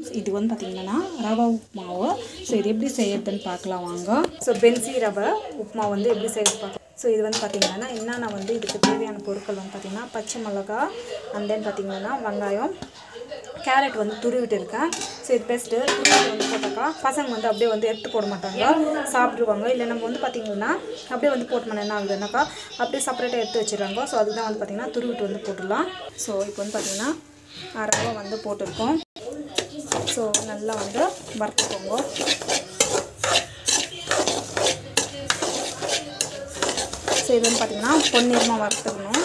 இது வந்து பார்த்திங்கன்னா ரவா உப்புமாவு ஸோ இது எப்படி செய்யறதுன்னு பார்க்கலாம் வாங்க ஸோ பென்சி ரவை உப்புமா வந்து எப்படி செய்யறது பார்க்கலாம் ஸோ இது வந்து பார்த்திங்கன்னா என்னென்ன வந்து இதுக்கு தேவையான பொருட்கள் வந்து பார்த்திங்கன்னா பச்சை மிளகா அண்ட் தென் பார்த்திங்கன்னா வெங்காயம் கேரட் வந்து துருவிட்டு இருக்கேன் ஸோ இது பெஸ்ட்டு துருவிட்டு வந்து போட்டாக்கா பசங்க வந்து அப்படியே வந்து எடுத்து போட மாட்டாங்க சாப்பிட்ருவாங்க இல்லை நம்ம வந்து பார்த்திங்கன்னா அப்படியே வந்து போட்டோம்னா என்ன ஆகுதுன்னாக்கா அப்படியே செப்பரேட்டாக எடுத்து வச்சிடுறாங்க ஸோ அதுதான் வந்து பார்த்திங்கன்னா துருவிட்டு வந்து போட்டுடலாம் ஸோ இப்போ வந்து பார்த்திங்கன்னா ரவை வந்து போட்டிருக்கோம் ஸோ நல்லா வந்து வறுத்துக்கோங்க ஸோ இது வந்து பார்த்திங்கன்னா பொன்னிறமாக வறுத்துக்கணும்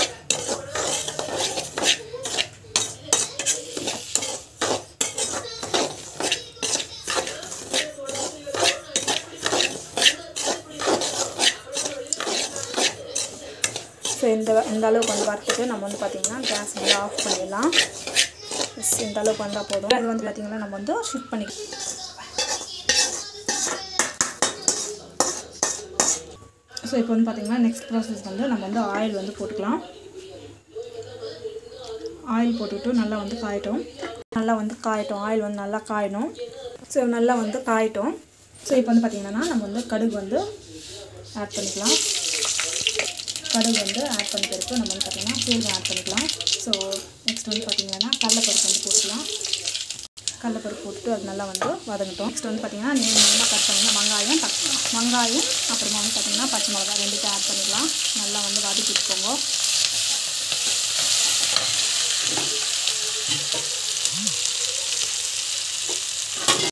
ஸோ இந்த இந்த அளவுக்கு வந்து வறுத்துட்டு நம்ம வந்து பார்த்திங்கன்னா கேஸ் வந்து ஆஃப் பண்ணிடலாம் எஸ் இந்த அளவுக்கு வந்தால் போதும் இது வந்து பார்த்திங்கன்னா நம்ம வந்து ஷிஃப்ட் பண்ணி ஸோ இப்போ வந்து பார்த்திங்கன்னா நெக்ஸ்ட் ப்ராசஸ் வந்து நம்ம வந்து ஆயில் வந்து போட்டுக்கலாம் ஆயில் போட்டுட்டு நல்லா வந்து காயட்டும் நல்லா வந்து காயட்டும் ஆயில் வந்து நல்லா காயணும் ஸோ நல்லா வந்து காயட்டும் ஸோ இப்போ வந்து பார்த்திங்கன்னா நம்ம வந்து கடுகு வந்து ஆட் பண்ணிக்கலாம் கடுகு வந்து ஆட் பண்ண பிறகு நம்ம வந்து பார்த்திங்கன்னா சீரகம் ஆட் பண்ணிக்கலாம் ஸோ நெக்ஸ்ட் வந்து பார்த்திங்கன்னா கடலைப்பருப்பு வந்து போட்டுக்கலாம் கடலைப்பருப்பு போட்டுட்டு அது நல்லா வந்து வதங்கட்டும் நெக்ஸ்ட் வந்து பார்த்திங்கன்னா நீ நீளமாக கட் பண்ணிங்கன்னா வெங்காயம் தக் வெங்காயம் அப்புறமா வந்து பார்த்திங்கன்னா பச்சை மிளகா ரெண்டுத்தையும் ஆட் பண்ணிக்கலாம் நல்லா வந்து வதக்கிட்டுக்கோங்க